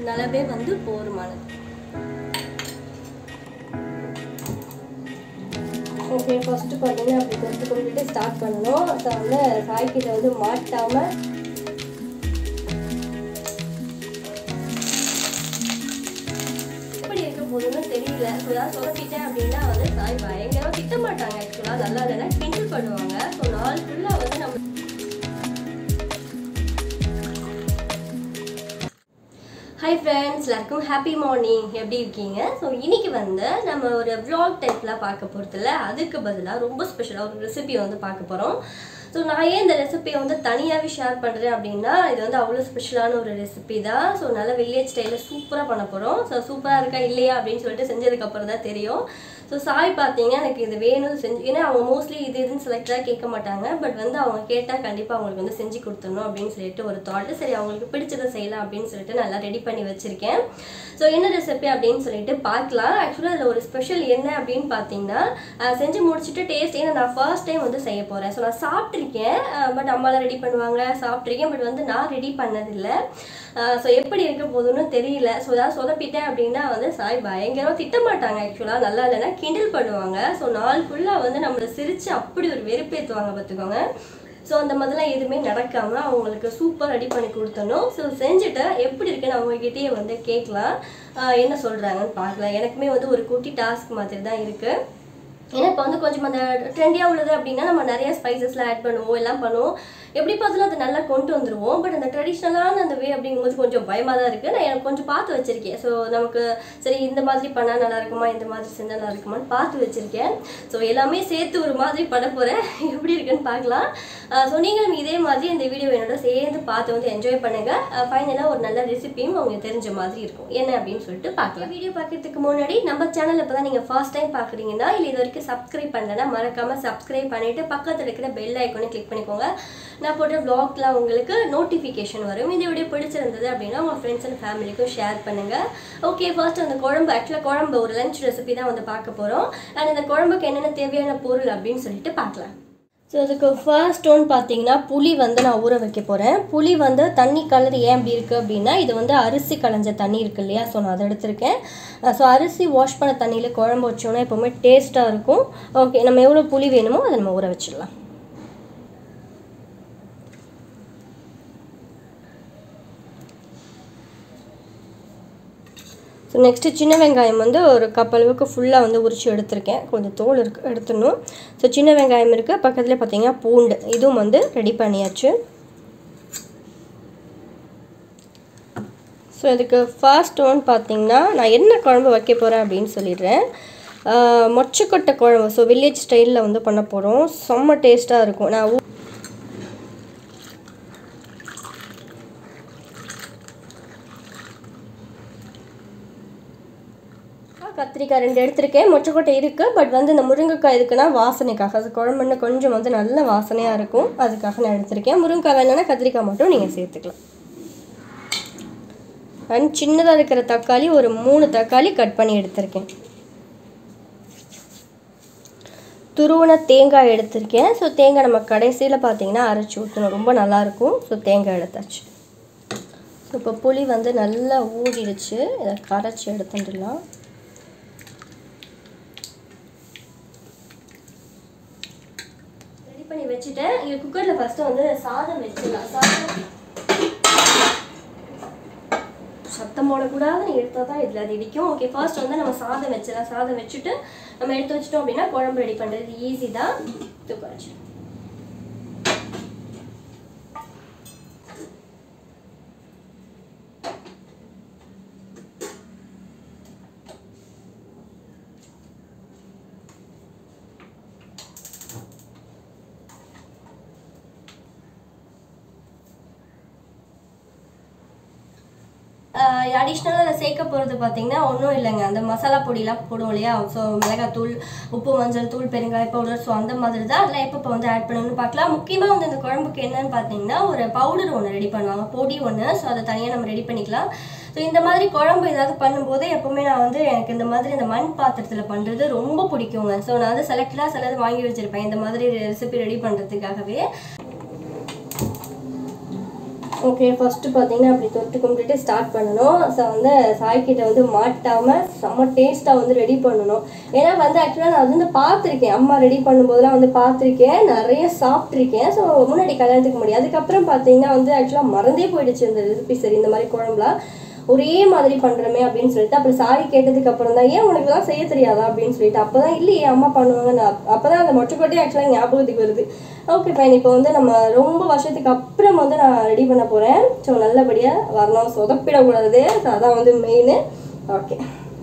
நல்லாவே வந்து போருமானது okay first பார்த்தீங்கன்னா அப்படி கொஞ்சம் கொஞ்சிட்டு ஸ்டார்ட் பண்ணணும் ஸோ வந்து சாய்க்கிட்ட வந்து மாட்டாமல் எப்படி இருக்க போகுதுன்னு தெரியல ஸோ ஏதாவது சொதப்பிட்டேன் அப்படின்னா வந்து சாய் பயங்கரமாக திட்ட மாட்டாங்க ஆக்சுவலாக நல்லா இல்லைன்னா கிண்டல் பண்ணுவாங்க ஸோ நாள் ஃபுல்லாக வந்து நம்ம ஹாய் ஃப்ரெண்ட்ஸ் எல்லாருக்கும் ஹாப்பி மார்னிங் எப்படி இருக்கீங்க ஸோ இன்னைக்கு வந்து நம்ம ஒரு vlog டைப்பில் பார்க்க போகிறதில்ல அதுக்கு பதிலாக ரொம்ப ஸ்பெஷலாக ஒரு ரெசிபி வந்து பார்க்க போகிறோம் ஸோ நான் ஏன் இந்த ரெசிபியை வந்து தனியாகவே ஷேர் பண்ணுறேன் அப்படின்னா இது வந்து அவ்வளோ ஸ்பெஷலான ஒரு ரெசிபி தான் ஸோ நல்ல வில்லேஜ் ஸ்டைலில் சூப்பராக பண்ண போகிறோம் ஸோ சூப்பராக இருக்கா இல்லையா அப்படின்னு சொல்லிட்டு செஞ்சதுக்கப்புறம் தான் தெரியும் ஸோ சாய் பார்த்தீங்க எனக்கு இது வேணும் செஞ்சு ஏன்னா அவங்க மோஸ்ட்லி இது இதுன்னு செலக்டாக கேட்க மாட்டாங்க பட் வந்து அவங்க கேட்டால் கண்டிப்பாக அவங்களுக்கு வந்து செஞ்சு கொடுத்துடணும் அப்படின்னு சொல்லிட்டு ஒரு தாட்டு சரி அவங்களுக்கு பிடிச்சதை செய்யலாம் அப்படின்னு சொல்லிட்டு நல்லா ரெடி பண்ணி வச்சுருக்கேன் ஸோ என்ன ரெசிபி அப்படின்னு சொல்லிட்டு பார்க்கலாம் ஆக்சுவலாக அதில் ஒரு ஸ்பெஷல் என்ன அப்படின்னு பார்த்தீங்கன்னா அஹ், செஞ்சு முடிச்சுட்டு டேஸ்ட் ஏன்னா நான் ஃபர்ஸ்ட் டைம் வந்து செய்ய போகிறேன் ஸோ நான் சாப்பிட்ருக்கேன் பட் அம்மாலாம் ரெடி பண்ணுவாங்க சாப்பிட்ருக்கேன் பட் வந்து நான் ரெடி பண்ணதில்லை ஸோ எப்படி இருக்க போகுதுன்னு தெரியல ஸோ ஏதாவது சொதப்பிட்டேன் அப்படின்னா வந்து சாய் பயங்கரமாக திட்ட மாட்டாங்க ஆக்சுவலாக நல்லா இல்லைன்னா கிண்டல் பண்ணுவாங்க ஸோ நாள் ஃபுல்லாக வந்து நம்மளை சிரித்து அப்படி ஒரு வெறுப்பேற்றுவாங்க பார்த்துக்கோங்க ஸோ அந்த மாதிரிலாம் எதுவுமே நடக்காமல் அவங்களுக்கு சூப்பர் ரெடி பண்ணி கொடுத்தணும் ஸோ செஞ்சுட்டு எப்படி இருக்குன்னு அவங்ககிட்டயே வந்து கேட்கலாம் ஆஹ் என்ன சொல்கிறாங்கன்னு பார்க்கலாம் எனக்குமே வந்து ஒரு குட்டி டாஸ்க் மாதிரி தான் இருக்குது ஏன்னா இப்போ வந்து கொஞ்சம் அந்த ட்ரெண்டியாக உள்ளது அப்படின்னா நம்ம நிறைய ஸ்பைசஸ்லாம் ஆட் பண்ணுவோம் எல்லாம் பண்ணுவோம் எப்படி பார்த்தாலும் அதை நல்லா கொண்டு வந்துருவோம் பட் அந்த ட்ரெடிஷ்னலான அந்த வே அப்படிங்கும்போது கொஞ்சம் பயமாக தான் இருக்குது நான் எனக்கு கொஞ்சம் பார்த்து வச்சிருக்கேன் ஸோ நமக்கு சரி இந்த மாதிரி பண்ணால் நல்லா இருக்குமா இந்த மாதிரி செஞ்சால் நல்லா இருக்குமான்னு பார்த்து வச்சிருக்கேன் ஸோ எல்லாமே சேர்த்து ஒரு மாதிரி பண்ண போகிறேன் எப்படி இருக்குன்னு பார்க்கலாம் ஸோ நீங்களும் இதே மாதிரி இந்த வீடியோ என்னோட சேர்ந்து பார்த்து வந்து என்ஜாய் பண்ணுங்கள் ஃபைனலாக ஒரு நல்ல ரெசிபியும் உங்களுக்கு தெரிஞ்ச மாதிரி இருக்கும் என்ன அப்படின்னு சொல்லிட்டு பார்க்கலாம் வீடியோ பார்க்கறதுக்கு முன்னாடி நம்ம சேனல் இப்போ தான் நீங்கள் ஃபர்ஸ்ட் டைம் பார்க்குறீங்கன்னா இல்லை இது வரைக்கும் சப்ஸ்கிரைப் பண்ணலன்னா மறக்காமல் சப்ஸ்கிரைப் பண்ணிவிட்டு பக்கத்தில் இருக்கிற பெல் ஐக்கானே கிளிக் பண்ணிக்கோங்க நான் போட்ட vlogலாம் உங்களுக்கு நோட்டிஃபிகேஷன் வரும் இந்த வீடியோ பிடிச்சிருந்தது அப்படின்னா உங்கள் ஃப்ரெண்ட்ஸ் அண்ட் ஃபேமிலிக்கும் ஷேர் பண்ணுங்கள் ஓகே ஃபர்ஸ்ட் அந்த குழம்பு ஆக்சுவலாக குழம்பு ஒரு லஞ்ச் ரெசிபி தான் வந்து பார்க்க போகிறோம் அண்ட் இந்த குழம்புக்கு என்னென்ன தேவையான பொருள் அப்படின்னு சொல்லிட்டு பார்க்கலாம் ஸோ அதுக்கு ஃபர்ஸ்ட் ஒன் பார்த்தீங்கன்னா புளி வந்து நான் ஊற வைக்க போகிறேன் புளி வந்து தண்ணி கலர் ஏன் அப்படி இருக்குது அப்படின்னா இது வந்து அரிசி களைஞ்ச தண்ணி இருக்கு இல்லையா ஸோ நான் அதை எடுத்திருக்கேன் ஸோ அரிசி வாஷ் பண்ண தண்ணியில் குழம்பு வச்சோன்னா எப்போவுமே டேஸ்ட்டாக இருக்கும் ஓகே நம்ம எவ்வளோ புளி வேணுமோ அதை நம்ம ஊற வச்சிடலாம் ஸோ நெக்ஸ்ட்டு சின்ன வெங்காயம் வந்து ஒரு கப் அளவுக்கு ஃபுல்லாக வந்து உரிச்சு எடுத்திருக்கேன் கொஞ்சம் தோல் இருக்கு எடுத்துடணும் ஸோ சின்ன வெங்காயம் இருக்குது பக்கத்தில் பார்த்தீங்கன்னா பூண்டு இதுவும் வந்து ரெடி பண்ணியாச்சு ஸோ இதுக்கு ஃபர்ஸ்ட் ஒன் பார்த்தீங்கன்னா நான் என்ன குழம்பு வைக்க போகிறேன் அப்படின்னு சொல்லிடுறேன் ஆஹ் மொச்சக்கொட்டை குழம்பு ஸோ வில்லேஜ் ஸ்டைலில் வந்து பண்ண போகிறோம் செம்ம டேஸ்ட்டாக இருக்கும் நான் ஊ- கத்திரிக்காய் ரெண்டு எடுத்திருக்கேன் மொச்சக்கொட்டை இருக்குது பட் வந்து இந்த முருங்கைக்காய் எதுக்குன்னா வாசனைக்காக அது குழம்புன்னு கொஞ்சம் வந்து நல்ல வாசனையாக இருக்கும் அதுக்காக நான் எடுத்திருக்கேன் முருங்கைக்காய் வேணும்னா கத்திரிக்காய் மட்டும் நீங்கள் சேர்த்துக்கலாம் அண்ட் சின்னதாக இருக்கிற தக்காளி ஒரு மூணு தக்காளி கட் பண்ணி எடுத்திருக்கேன் துருவன தேங்காய் எடுத்திருக்கேன் ஸோ தேங்காய் நம்ம கடைசியில் பார்த்தீங்கன்னா அரைச்சி ஊற்றணும் ரொம்ப நல்லாயிருக்கும் ஸோ தேங்காய் எடுத்தாச்சு ஸோ இப்போ புளி வந்து நல்லா ஊறிடுச்சு இதை கரைச்சி எடுத்துட்டுலாம் ரெடி பண்ணி வச்சுட்டேன் இது குக்கரில் ஃபஸ்ட்டு வந்து சாதம் வச்சிடலாம் சாதம் சத்தம் போடக்கூடாதுன்னு எடுத்தால் தான் இதில் அது இடிக்கும் ஓகே ஃபர்ஸ்ட் வந்து நம்ம சாதம் வச்சிடலாம் சாதம் வச்சுட்டு நம்ம எடுத்து வச்சிட்டோம் அப்படின்னா குழம்பு ரெடி பண்ணுறது ஈஸி தான் தூக்க வச்சு அடிஷ்னலாக அதை சேர்க்க போகிறது பார்த்தீங்கன்னா ஒன்றும் இல்லைங்க அந்த மசாலா பொடியெலாம் போடுவோம் இல்லையா ஸோ மிளகாத்தூள் உப்பு மஞ்சள் தூள் பெருங்காய பவுடர் ஸோ அந்த மாதிரி தான் அதெல்லாம் எப்போ வந்து ஆட் பண்ணணும்னு பார்க்கலாம் முக்கியமாக வந்து இந்த குழம்புக்கு என்னன்னு பார்த்தீங்கன்னா ஒரு பவுடர் ஒன்று ரெடி பண்ணுவாங்க பொடி ஒன்று ஸோ அதை தனியாக நம்ம ரெடி பண்ணிக்கலாம் ஸோ இந்த மாதிரி குழம்பு ஏதாவது பண்ணும்போது எப்போவுமே நான் வந்து எனக்கு இந்த மாதிரி இந்த மண் பாத்திரத்தில் பண்ணுறது ரொம்ப பிடிக்குங்க ஸோ நான் வந்து செலக்டடாக சிலது வாங்கி வச்சுருப்பேன் இந்த மாதிரி ரெசிபி ரெடி பண்ணுறதுக்காகவே ஓகே ஃபஸ்ட்டு பார்த்தீங்கன்னா அப்படி தொட்டு கும்பிட்டுட்டு ஸ்டார்ட் பண்ணணும் ஸோ வந்து சாய்க்கிட்ட வந்து மாட்டாமல் செம்ம டேஸ்ட்டாக வந்து ரெடி பண்ணணும் ஏன்னா வந்து ஆக்சுவலாக நான் வந்து பார்த்துருக்கேன் அம்மா ரெடி பண்ணும்போதெல்லாம் வந்து பார்த்துருக்கேன் நிறைய சாப்பிட்ருக்கேன் ஸோ முன்னாடி கல்யாணத்துக்கு முடியும் அதுக்கப்புறம் பார்த்தீங்கன்னா வந்து ஆக்சுவலாக மறந்தே போயிடுச்சு இந்த ரெசிபி சரி இந்த மாதிரி குழம்புலாம் ஒரே மாதிரி பண்ணுறமே அப்படின்னு சொல்லிட்டு அப்புறம் சாரி கேட்டதுக்கு அப்புறம் தான் ஏன் உனக்கு தான் செய்ய தெரியாதா அப்படின்னு சொல்லிட்டு அப்போ தான் இல்லையே அம்மா பண்ணுவாங்க நான் அப்போ தான் அந்த மொச்சக்கொட்டே ஆக்சுவலாக ஞாபகத்துக்கு வருது ஓகே ஃபைன் இப்போ வந்து நம்ம ரொம்ப வருஷத்துக்கு அப்புறம் வந்து நான் ரெடி பண்ண போகிறேன் ஸோ நல்லபடியாக வரணும் சொதப்பிடக்கூடாது ஸோ அதான் வந்து மெயின் ஓகே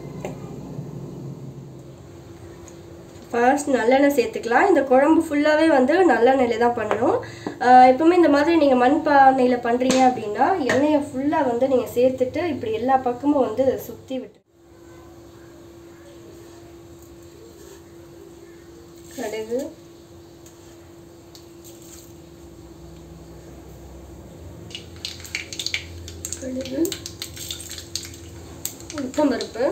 ஃபர்ஸ்ட் நல்லெண்ணெய் சேர்த்துக்கலாம் இந்த குழம்பு ஃபுல்லாகவே வந்து நல்லெண்ணெயில தான் பண்ணணும் ஆஹ் எப்பவுமே இந்த மாதிரி நீங்கள் மண் பானையில் பண்ணுறீங்க அப்படின்னா எண்ணெயை ஃபுல்லாக வந்து நீங்கள் சேர்த்துட்டு இப்படி எல்லா பக்கமும் வந்து சுற்றி விட்டு கடுகு கடுகு உளுத்தம்பருப்பு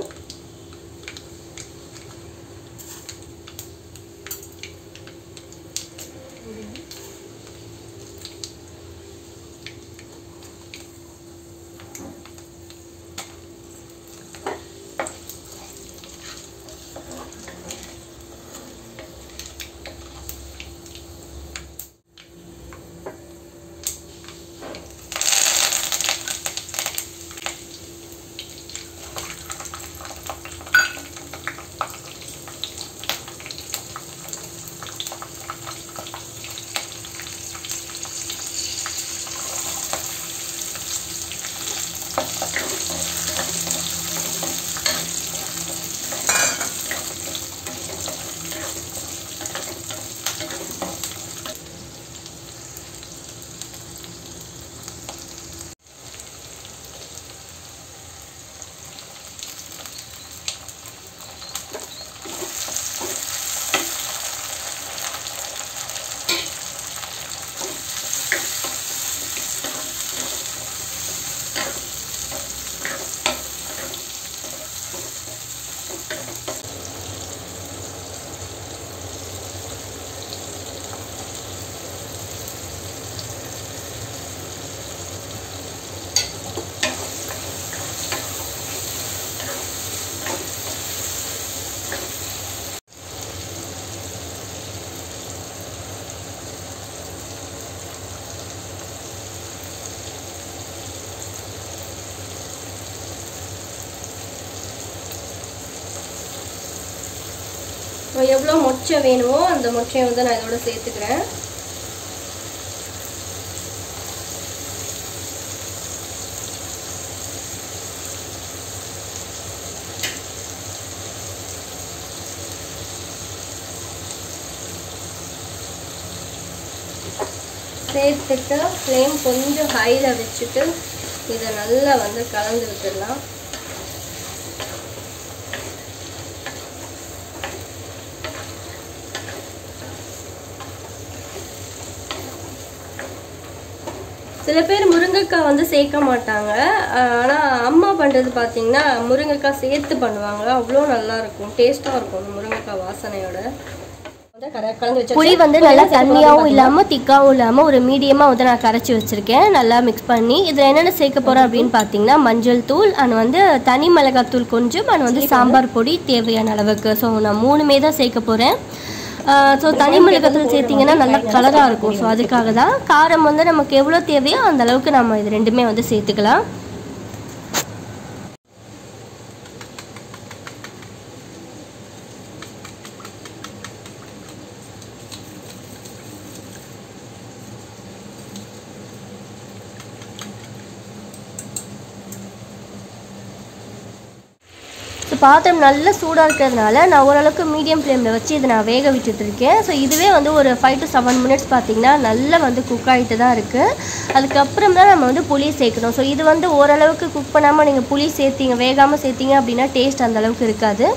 எவ்வளோ மொச்சை வேணுமோ அந்த மொச்சையை வந்து நான் இதோட சேர்த்துக்கிறேன் சேர்த்துட்டு ஃப்ளேம் கொஞ்சம் ஹையில் வச்சுட்டு இதை நல்லா வந்து கலந்து விட்டுடலாம் சில பேர் முருங்கைக்காய் வந்து சேர்க்க மாட்டாங்க ஆனால் அம்மா பண்ணுறது பார்த்தீங்கன்னா முருங்கைக்காய் சேர்த்து பண்ணுவாங்க அவ்வளோ நல்லா இருக்கும் டேஸ்ட்டாக இருக்கும் அந்த முருங்கைக்காய் வாசனையோட வந்து கர- கலந்து வச்சாச்சு. புளி வந்து நல்லா தண்ணியாகவும் இல்லாமல் திக்காகவும் இல்லாமல் ஒரு மீடியமாக வந்து நான் கரைச்சி வச்சுருக்கேன் நல்லா மிக்ஸ் பண்ணி இதில் என்னென்ன சேர்க்க போகிறேன் அப்படின்னு பார்த்தீங்கன்னா மஞ்சள் தூள் அண்ட் வந்து தனி மிளகாத்தூள் கொஞ்சம் அண்ட் வந்து சாம்பார் பொடி தேவையான அளவுக்கு ஸோ நான் மூணுமே தான் சேர்க்க போகிறேன் ஸோ தனி மிளகாத்தூள் சேர்த்திங்கன்னா நல்லா கலராக இருக்கும் ஸோ அதுக்காக தான் காரம் வந்து நமக்கு எவ்வளோ தேவையோ அந்த அளவுக்கு நம்ம இது ரெண்டுமே வந்து சேர்த்துக்கலாம் ஸோ பாத்திரம் நல்ல சூடாக இருக்கிறதுனால நான் ஓரளவுக்கு மீடியம் ஃப்ளேமில் வச்சு இதை நான் வேக விட்டுட்டு இருக்கேன் ஸோ இதுவே வந்து ஒரு ஃபைவ் டு செவன் மினிட்ஸ் பார்த்தீங்கன்னா நல்லா வந்து குக் ஆகிட்டு தான் இருக்குது அதுக்கப்புறம் தான் நம்ம வந்து புளி சேர்க்கணும் ஸோ இது வந்து ஓரளவுக்கு குக் பண்ணாமல் நீங்கள் புளி சேர்த்தீங்க வேகாமல் சேர்த்தீங்க அப்படின்னா டேஸ்ட் அந்த அளவுக்கு இருக்காது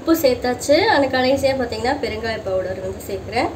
உப்பு சேர்த்தாச்சு அந்த கடைசியாக பார்த்தீங்கன்னா பெருங்காய பவுடர் வந்து சேர்க்குறேன்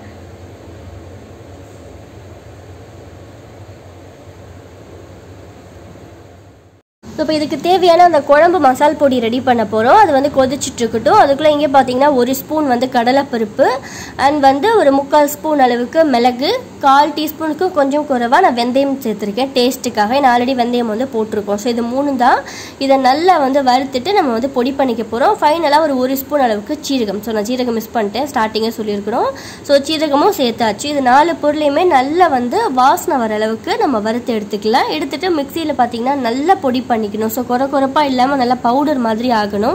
ஸோ இப்போ இதுக்கு தேவையான அந்த குழம்பு மசால் பொடி ரெடி பண்ண போகிறோம் அது வந்து கொதிச்சுட்டு இருக்கட்டும் அதுக்குள்ளே இங்கே பார்த்தீங்கன்னா ஒரு ஸ்பூன் வந்து கடலைப்பருப்பு அண்ட் வந்து ஒரு முக்கால் ஸ்பூன் அளவுக்கு மிளகு கால் டீஸ்பூனுக்கு கொஞ்சம் குறைவாக நான் வெந்தயம் சேர்த்துருக்கேன் டேஸ்ட்டுக்காக நான் ஆல்ரெடி வெந்தயம் வந்து போட்டிருக்கோம் ஸோ இது மூணு தான் இதை நல்லா வந்து வறுத்துட்டு நம்ம வந்து பொடி பண்ணிக்க போகிறோம் ஃபைனலாக ஒரு ஒரு ஸ்பூன் அளவுக்கு சீரகம் ஸோ நான் சீரகம் மிஸ் பண்ணிட்டேன் ஸ்டார்டிங்கே சொல்லியிருக்கிறோம் ஸோ சீரகமும் சேர்த்தாச்சு இது நாலு பொருளையுமே நல்லா வந்து வாசனை வர அளவுக்கு நம்ம வறுத்து எடுத்துக்கலாம் எடுத்துட்டு மிக்சியில் பார்த்தீங்கன்னா நல்லா பொடி பண்ணிக்கணும் ஸோ குறை குறைப்பாக இல்லாமல் நல்லா பவுடர் மாதிரி ஆகணும்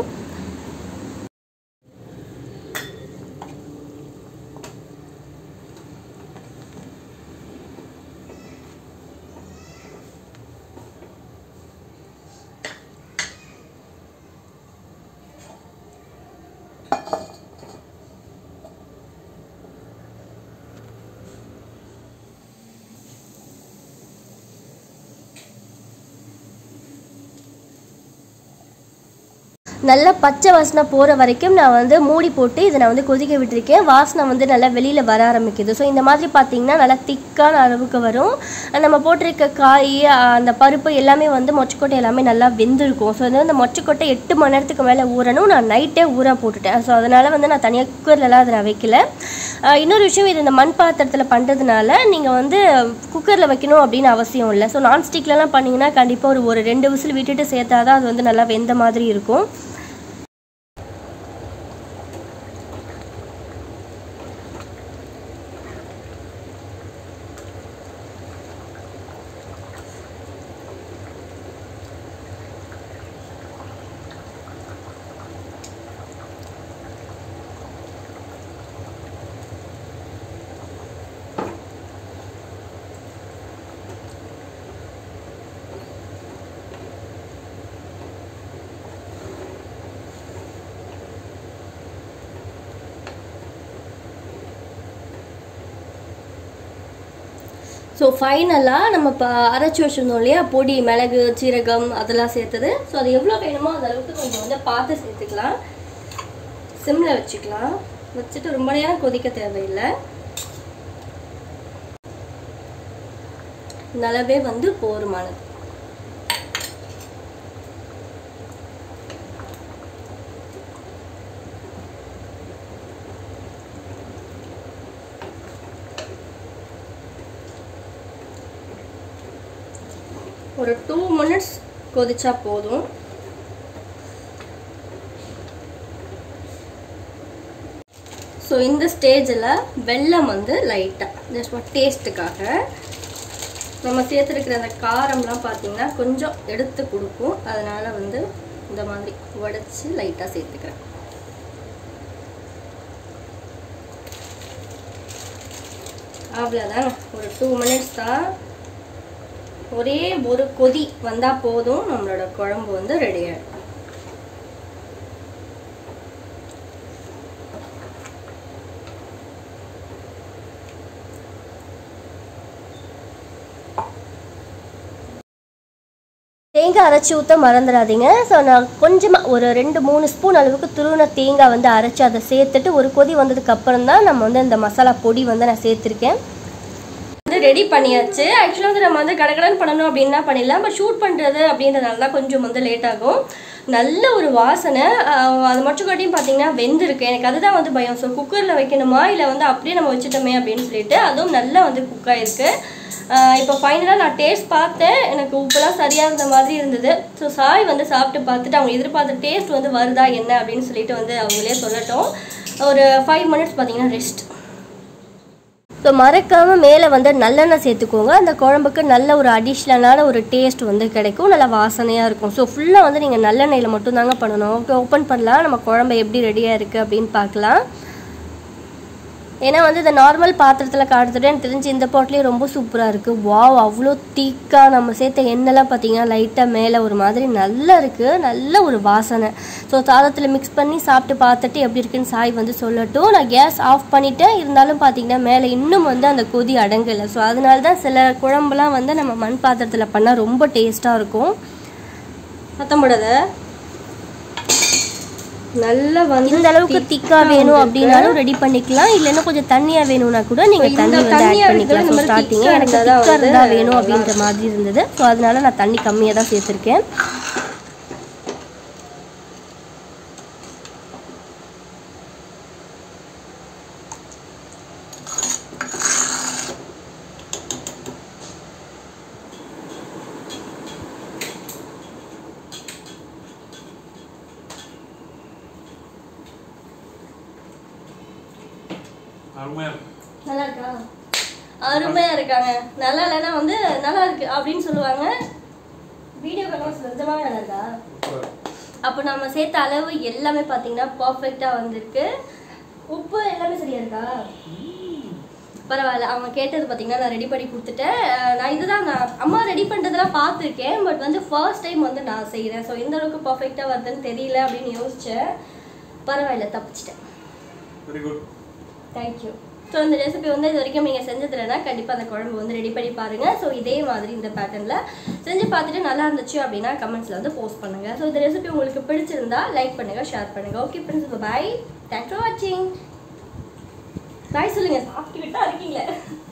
நல்லா பச்சை வாசனை போகிற வரைக்கும் நான் வந்து மூடி போட்டு இதை நான் வந்து கொதிக்க விட்டுருக்கேன் வாசனை வந்து நல்லா வெளியில் வர ஆரம்பிக்குது ஸோ இந்த மாதிரி பார்த்தீங்கன்னா நல்லா திக்கான அளவுக்கு வரும் நம்ம போட்டிருக்க காய் அந்த பருப்பு எல்லாமே வந்து மொச்சக்கொட்டை எல்லாமே நல்லா வெந்திருக்கும் ஸோ வந்து அந்த மொச்சக்கொட்டை எட்டு மணி நேரத்துக்கு மேலே ஊறணும் நான் நைட்டே ஊற போட்டுட்டேன் ஸோ அதனால் வந்து நான் தனியாக குக்கர்லலாம் அதை நான் வைக்கல ஆஹ் இன்னொரு விஷயம் இது இந்த மண் பாத்திரத்தில் பண்ணுறதுனால நீங்கள் வந்து குக்கரில் வைக்கணும் அப்படின்னு அவசியம் இல்லை ஸோ நான்ஸ்டிக்லலாம் பண்ணிங்கன்னா கண்டிப்பாக ஒரு ஒரு ரெண்டு விசில் விட்டுட்டு சேர்த்தா தான் அது வந்து நல்லா வெந்த மாதிரி இருக்கும் ஸோ ஃபைனலாக நம்ம இப்போ அரைச்சி வச்சுருந்தோம் இல்லையா பொடி மிளகு சீரகம் அதெல்லாம் சேர்த்தது ஸோ அது எவ்வளோ வேணுமோ அந்த அளவுக்கு கொஞ்சம் வந்து பார்த்து சேர்த்துக்கலாம் சிம்மில் வச்சுக்கலாம் வச்சுட்டு ரொம்ப நேரம் கொதிக்க தேவையில்லை இந்த அளவே வந்து போருமானது ஒரு டூ மினிட்ஸ் கொதிச்சா போதும் ஸோ இந்த ஸ்டேஜில் வெல்லம் வந்து லைட்டாக ஜஸ்ட் ஒரு டேஸ்ட்டுக்காக நம்ம சேர்த்துருக்கிற அந்த காரம்லாம் பார்த்தீங்கன்னா கொஞ்சம் எடுத்து கொடுக்கும் அதனால் வந்து இந்த மாதிரி உடச்சி லைட்டாக சேர்த்துக்கிறேன் அவ்வளோதான் ஒரு டூ மினிட்ஸ் தான் ஒரே ஒரு கொதி வந்தால் போதும் நம்மளோட குழம்பு வந்து ரெடி ஆகிடும் தேங்காய் அரைச்சி ஊற்ற மறந்துடாதீங்க ஸோ நான் கொஞ்சமாக ஒரு ரெண்டு மூணு ஸ்பூன் அளவுக்கு துருவின தேங்காய் வந்து அரைச்சி அதை சேர்த்துட்டு ஒரு கொதி வந்ததுக்கு அப்புறம் தான் நம்ம வந்து இந்த மசாலா பொடி வந்து நான் சேர்த்துருக்கேன் வந்து ரெடி பண்ணியாச்சு ஆக்சுவலாக வந்து நம்ம வந்து கடகடன் பண்ணணும் அப்படின்னா பண்ணிடலாம் பட் ஷூட் பண்ணுறது அப்படின்றதால தான் கொஞ்சம் வந்து லேட் ஆகும் நல்ல ஒரு வாசனை ஆஹ் அது மொச்சக்கொட்டையும் பார்த்தீங்கன்னா வெந்திருக்கு எனக்கு அதுதான் வந்து பயம் ஸோ குக்கரில் வைக்கணுமா இல்லை வந்து அப்படியே நம்ம வச்சுட்டோமே அப்படின்னு சொல்லிட்டு அதுவும் நல்லா வந்து குக் ஆயிருக்கு ஆஹ் இப்போ ஃபைனலாக நான் டேஸ்ட் பார்த்தேன் எனக்கு உப்புலாம் சரியாக இருந்த மாதிரி இருந்தது ஸோ சாய் வந்து சாப்பிட்டு பார்த்துட்டு அவங்க எதிர்பார்த்த டேஸ்ட் வந்து வருதா என்ன அப்படின்னு சொல்லிட்டு வந்து அவங்களே சொல்லட்டும் ஒரு ஃபைவ் மினிட்ஸ் பார்த்தீங்கன்னா ரெஸ்ட் ஸோ மறக்காமல் மேலே வந்து நல்லெண்ணெய் சேர்த்துக்கோங்க அந்த குழம்புக்கு நல்ல ஒரு அடிஷ்னலான ஒரு டேஸ்ட் வந்து கிடைக்கும் நல்ல வாசனையாக இருக்கும் ஸோ ஃபுல்லாக வந்து நீங்கள் நல்லெண்ணெயில் மட்டும்தாங்க பண்ணணும் ஓகே ஓப்பன் பண்ணலாம் நம்ம குழம்பு எப்படி ரெடியாக இருக்குது அப்படின்னு பார்க்கலாம் ஏன்னா வந்து இந்த நார்மல் பாத்திரத்தில் காட்டுறது எனக்கு தெரிஞ்சு இந்த பாட்லேயே ரொம்ப சூப்பராக இருக்குது வாவ் அவ்வளோ தீக்காக நம்ம சேர்த்த எண்ணெய்லாம் பார்த்தீங்கன்னா லைட்டாக மேலே ஒரு மாதிரி நல்லா இருக்குது நல்ல ஒரு வாசனை ஸோ சாதத்தில் மிக்ஸ் பண்ணி சாப்பிட்டு பார்த்துட்டு எப்படி இருக்குன்னு சாய் வந்து சொல்லட்டும் நான் கேஸ் ஆஃப் பண்ணிட்டேன் இருந்தாலும் பார்த்தீங்கன்னா மேலே இன்னும் வந்து அந்த கொதி அடங்கலை ஸோ அதனால தான் சில குழம்புலாம் வந்து நம்ம மண் பாத்திரத்தில் பண்ணால் ரொம்ப டேஸ்ட்டாக இருக்கும் சத்தம் போடாத நல்லா வந்து இந்த அளவுக்கு திக்கா வேணும் அப்படின்னாலும் ரெடி பண்ணிக்கலாம் இல்லைன்னா கொஞ்சம் தண்ணியா வேணும்னா கூட நீங்க இந்த தண்ணி வந்து தண்ணியா ஆட் பண்ணிக்கலாம் இருக்கிறது ஸோ நம்ம ஸ்டார்டிங் thick-ஆ எனக்கு இருந்தாதான் திக்கா வந்து இருந்தா வேணும் அப்படின்ற மாதிரி இருந்தது ஸோ அதனால நான் தண்ணி கம்மியா தான் சேர்த்திருக்கேன் அருமையா இருக்கு நல்லா இருக்கா அருமையா இருக்காங்க நல்லா இல்லைன்னா வந்து நல்லா இருக்கு அப்படின்னு சொல்லுவாங்க வீடியோ கலர் நிஜமாவே நல்லா இருக்கா சூப்பரா இருக்கு. அப்போ நம்ம சேர்த்த அளவு எல்லாமே பார்த்தீங்கன்னா பர்ஃபெக்டாக வந்திருக்கு உப்பு எல்லாமே சரியா இருக்கா பரவாயில்ல அவங்க கேட்டது பார்த்தீங்கன்னா நான் ரெடி பண்ணி கொடுத்துட்டேன் அஹ் நான் இதுதான் நான் அம்மா ரெடி பண்ணுறதெல்லாம் பார்த்துருக்கேன் பட் வந்து ஃபர்ஸ்ட் டைம் வந்து நான் செய்கிறேன் ஸோ எந்த அளவுக்கு பர்ஃபெக்டாக வருதுன்னு தெரியல அப்படின்னு யோசித்தேன் பரவாயில்ல தப்பிச்சிட்டேன் வெரி குட் தேங்க்யூ ஸோ இந்த ரெசிபி வந்து இது வரைக்கும் நீங்கள் செஞ்சதுலனா கண்டிப்பாக அந்த குழம்பு வந்து ரெடி பண்ணி பாருங்கள் ஸோ இதே மாதிரி இந்த பேட்டர்னில் செஞ்சு பார்த்துட்டு நல்லா இருந்துச்சு அப்படின்னா கமெண்ட்ஸில் வந்து போஸ்ட் பண்ணுங்கள் ஸோ இந்த ரெசிபி உங்களுக்கு பிடிச்சிருந்தா லைக் பண்ணுங்கள் ஷேர் பண்ணுங்கள் okay friends bye thanks for வாட்சிங் பாய் சொல்லுங்கள் சாப்பிட்டுக்கிட்டா இருக்கீங்களே